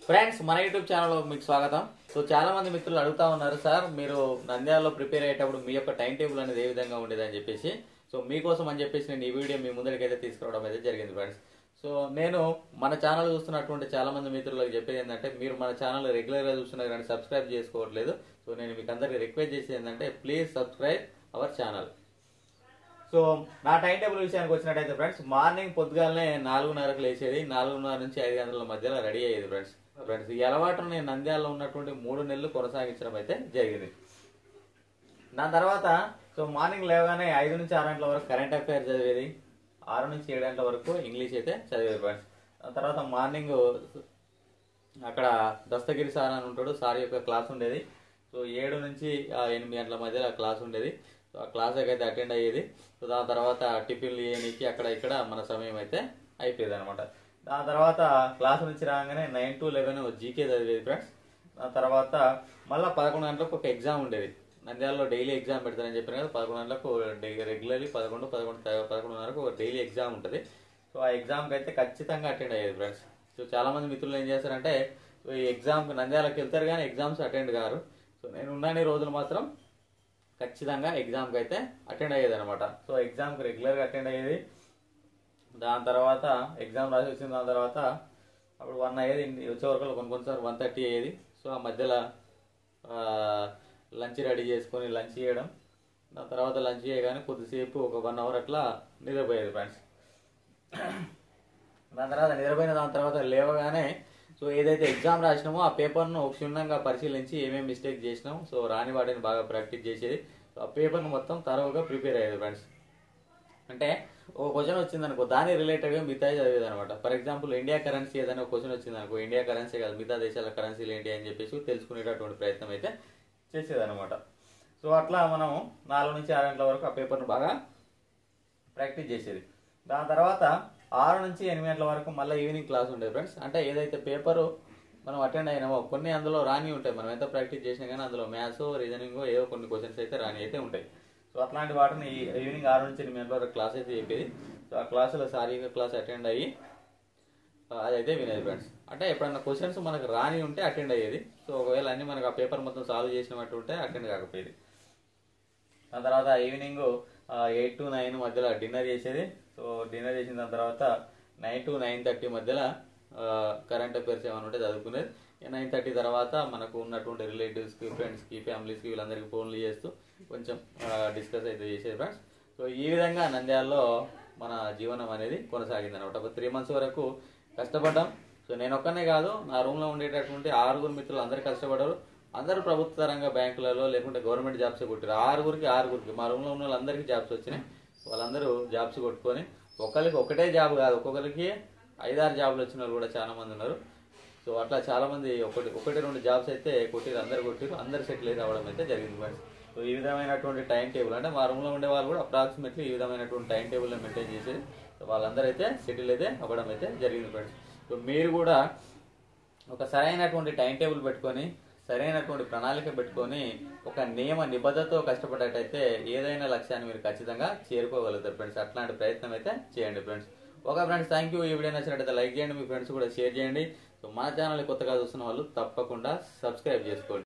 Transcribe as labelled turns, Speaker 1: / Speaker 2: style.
Speaker 1: friends మన YouTube channel మీకు స్వాగతం సో చాలా మంది మిత్రులు అడుగుతా ఉన్నారు సార్ మీరు నంద్యాలలో ప్రిపేర్ అయ్యేటప్పుడు మీ యొక్క టైం టేబుల్ అనేది ఏ విధంగా ఉండేది అని చెప్పేసి సో మీకోసం అని చెప్పేసి నేను ఈ వీడియో మీ ముందరికైతే తీసుకురావడం అయితే జరిగింది ఫ్రెండ్స్ సో నేను మన ఛానల్ చూస్తున్నటువంటి చాలా మంది మిత్రులకు చెప్పేది ఏంటంటే మీరు మన ఛానల్ రెగ్యులర్గా చూస్తున్నారు కానీ సబ్స్క్రైబ్ చేసుకోవట్లేదు సో నేను మీకు అందరికీ రిక్వెస్ట్ చేసేది ఏంటంటే please subscribe our channel so నా టైం టేబుల్ విషయానికి వచ్చినట్టయితే ఫ్రెండ్స్ మార్నింగ్ పొద్దుగాలనే నాలుగున్నరకు లేచేది నాలుగున్నర నుంచి ఐదు గంటల మధ్యలో రెడీ అయ్యేది ఫ్రెండ్స్ ఫ్రెండ్స్ ఈ అలవాటును నేను నంద్యాలలో ఉన్నటువంటి మూడు నెలలు కొనసాగించడం అయితే జరిగింది దాని తర్వాత సో మార్నింగ్ లేవగానే ఐదు నుంచి ఆరు గంటల వరకు కరెంట్ అఫైర్స్ చదివేది ఆరు నుంచి ఏడు గంటల వరకు ఇంగ్లీష్ అయితే చదివేది ఫ్రెండ్స్ దాని తర్వాత మార్నింగ్ అక్కడ దస్తగిరి సార్ అని ఉంటాడు సార్ యొక్క క్లాస్ ఉండేది సో ఏడు నుంచి ఆ, ఎనిమిది గంటల మధ్యలో ఆ క్లాస్ ఉండేది సో ఆ క్లాస్ అయితే అటెండ్ అయ్యేది సో దాని తర్వాత టిఫిన్లు చేయడానికి అక్కడ ఇక్కడ మన సమయం అయితే అయిపోయేది అనమాట దాని తర్వాత క్లాస్ నుంచి రాగానే నైన్ టు లెవెన్ జీకే చదివేది ఫ్రెండ్స్ దాని తర్వాత మళ్ళీ పదకొండు గంటలకు ఒక ఎగ్జామ్ ఉండేది నంద్యాలలో డైలీ ఎగ్జామ్ పెడతారని చెప్పాను కదా పదకొండు గంటలకు రెగ్యులర్లీ పదకొండు పదకొండు పదకొండున్నరకు ఒక డైలీ ఎగ్జామ్ ఉంటుంది సో ఆ ఎగ్జామ్కి అయితే ఖచ్చితంగా అటెండ్ అయ్యేది ఫ్రెండ్స్ సో చాలా మంది మిత్రులు ఏం చేస్తారంటే సో ఈ ఎగ్జామ్కి నంద్యాలకు వెళ్తారు కానీ ఎగ్జామ్స్ అటెండ్ కారు సో నేను ఉన్నన్ని రోజులు మాత్రం ఖచ్చితంగా ఎగ్జామ్కి అయితే అటెండ్ అయ్యేది అనమాట సో ఎగ్జామ్కి రెగ్యులర్గా అటెండ్ అయ్యేది దాని తర్వాత ఎగ్జామ్ రాసి వచ్చిన దాని తర్వాత అప్పుడు వన్ అయ్యేది ఇంటి- వచ్చే వరకు కొన్ని కొన్నిసార్లు వన్ థర్టీ అయ్యేది సో ఆ మధ్యలో లంచ్ రెడీ చేసుకొని లంచ్ చేయడం దాని తర్వాత లంచ్ చేయగానే కొద్దిసేపు ఒక వన్ అవర్ అట్లా నిద్రపోయేది ఫ్రెండ్స్ దాని తర్వాత నిద్రపోయిన దాని తర్వాత లేవగానే సో ఏదైతే ఎగ్జామ్ రాసినామో ఆ పేపర్ను క్షుణ్ణంగా పరిశీలించి ఏమేమి మిస్టేక్ చేసినాం సో రాని వాటిని బాగా ప్రాక్టీస్ చేసేది సో ఆ పేపర్ను మొత్తం తరువుగా ప్రిపేర్ అయ్యేది ఫ్రెండ్స్ అంటే ఒక క్వశ్చన్ వచ్చింది అనుకో దాని రిలేటెడ్గా మిగతా చదివేది అనమాట ఫర్ ఎగ్జాంపుల్ ఇండియా కరెన్సీ ఏదైనా క్వశ్చన్ వచ్చింది అనుకో ఇండియా కరెన్సీ కాదు మిగతా దేశాల కరెన్సీలు ఏంటి అని చెప్పేసి తెలుసుకునేటటువంటి ప్రయత్నం అయితే చేసేది అనమాట సో అట్లా మనం నాలుగు నుంచి ఆరు గంటల వరకు ఆ పేపర్ను బాగా ప్రాక్టీస్ చేసేది దాని తర్వాత ఆరు నుంచి ఎనిమిది గంటల వరకు మళ్ళీ ఈవినింగ్ క్లాస్ ఉండేది ఫ్రెండ్స్ అంటే ఏదైతే పేపరు మనం అటెండ్ అయినామో కొన్ని అందులో రాని ఉంటాయి మనం ఎంత ప్రాక్టీస్ చేసినా కానీ అందులో మ్యాథ్స్ రీజనింగ్ ఏదో కొన్ని క్వశ్చన్స్ అయితే రాని అయితే ఉంటాయి సో అట్లాంటి వాటిని ఈ ఈవినింగ్ ఆరు నుంచి ఎనిమిది గంటల వరకు క్లాస్ అయితే చెప్పేది సో ఆ క్లాసులో సారీగా క్లాస్ అటెండ్ అయ్యి ఆ, అదైతే వినేది ఫ్రెండ్స్ అంటే ఎప్పుడన్నా క్వశ్చన్స్ మనకు రాని ఉంటే అటెండ్ అయ్యేది సో ఒకవేళ అన్ని మనకు ఆ పేపర్ మొత్తం సాల్వ్ చేసినట్టు ఉంటే అటెండ్ కాకపోయేది ఆ తర్వాత ఈవినింగ్ ఎయిట్ టు నైన్ మధ్యలో డిన్నర్ చేసేది సో డిన్నర్ చేసిన దాని తర్వాత నైన్ టు నైన్ థర్టీ మధ్యలో కరెంట్ అఫైర్స్ ఏమైనా ఉంటే చదువుకునేది నైన్ థర్టీ తర్వాత మనకు ఉన్నటువంటి రిలేటివ్స్కి ఫ్రెండ్స్కి ఫ్యామిలీస్కి వీళ్ళందరికీ ఫోన్లు చేస్తూ కొంచెం డిస్కస్ అయితే చేసేది ఫ్రెండ్స్ సో ఈ విధంగా నంద్యాలలో మన జీవనం అనేది కొనసాగింది అనమాట ఒక త్రీ మంత్స్ వరకు కష్టపడ్డాం సో నేను ఒక్కనే కాదు నా రూమ్లో ఉండేటటువంటి ఆరుగురు మిత్రులు అందరు కష్టపడ్డారు అందరూ ప్రభుత్వ రంగ బ్యాంకులలో లేకుంటే గవర్నమెంట్ జాబ్స్ కొట్టారు ఆరుగురికి ఆరుగురికి మా రూమ్లో ఉన్న వాళ్ళందరికీ జాబ్స్ వచ్చినాయి వాళ్ళందరూ జాబ్స్ కొట్టుకొని ఒకరికి ఒకటే జాబ్ కాదు ఒక్కొక్కరికి ఐదారు జాబ్లు వచ్చిన వాళ్ళు కూడా చాలా మంది ఉన్నారు సో అట్లా చాలా మంది ఒకటి ఒకటి రెండు జాబ్స్ అయితే కొట్టిరు అందరు కొట్టిరు అందరు సెటిల్ అయితే అవ్వడం అయితే జరిగింది ఫ్రెండ్స్ సో ఈ విధమైనటువంటి టైం టేబుల్ అంటే మా రూమ్లో ఉండే వాళ్ళు కూడా అప్రాక్సిమేట్లీ ఈ విధమైనటువంటి టైం టేబుల్ మెయింటైన్ చేసేది సో వాళ్ళందరూ అయితే సెటిల్ అయితే అవ్వడం అయితే జరిగింది ఫ్రెండ్స్ సో మీరు కూడా ఒక సరైనటువంటి టైం టేబుల్ పెట్టుకొని సరైనటువంటి ప్రణాళిక పెట్టుకొని ఒక నియమ నిబద్ధతతో కష్టపడ్డట్టయితే ఏదైనా లక్ష్యాన్ని మీరు ఖచ్చితంగా చేరుకోగలుగుతారు ఫ్రెండ్స్ అట్లాంటి ప్రయత్నం అయితే చేయండి friends okay friends thank you ఈ వీడియో నచ్చినట్టయితే లైక్ చేయండి మీ ఫ్రెండ్స్ కూడా షేర్ చేయండి సో మన ఛానల్ కొత్తగా చూస్తున్న వాళ్ళు తప్పకుండా సబ్స్క్రైబ్ చేసుకోండి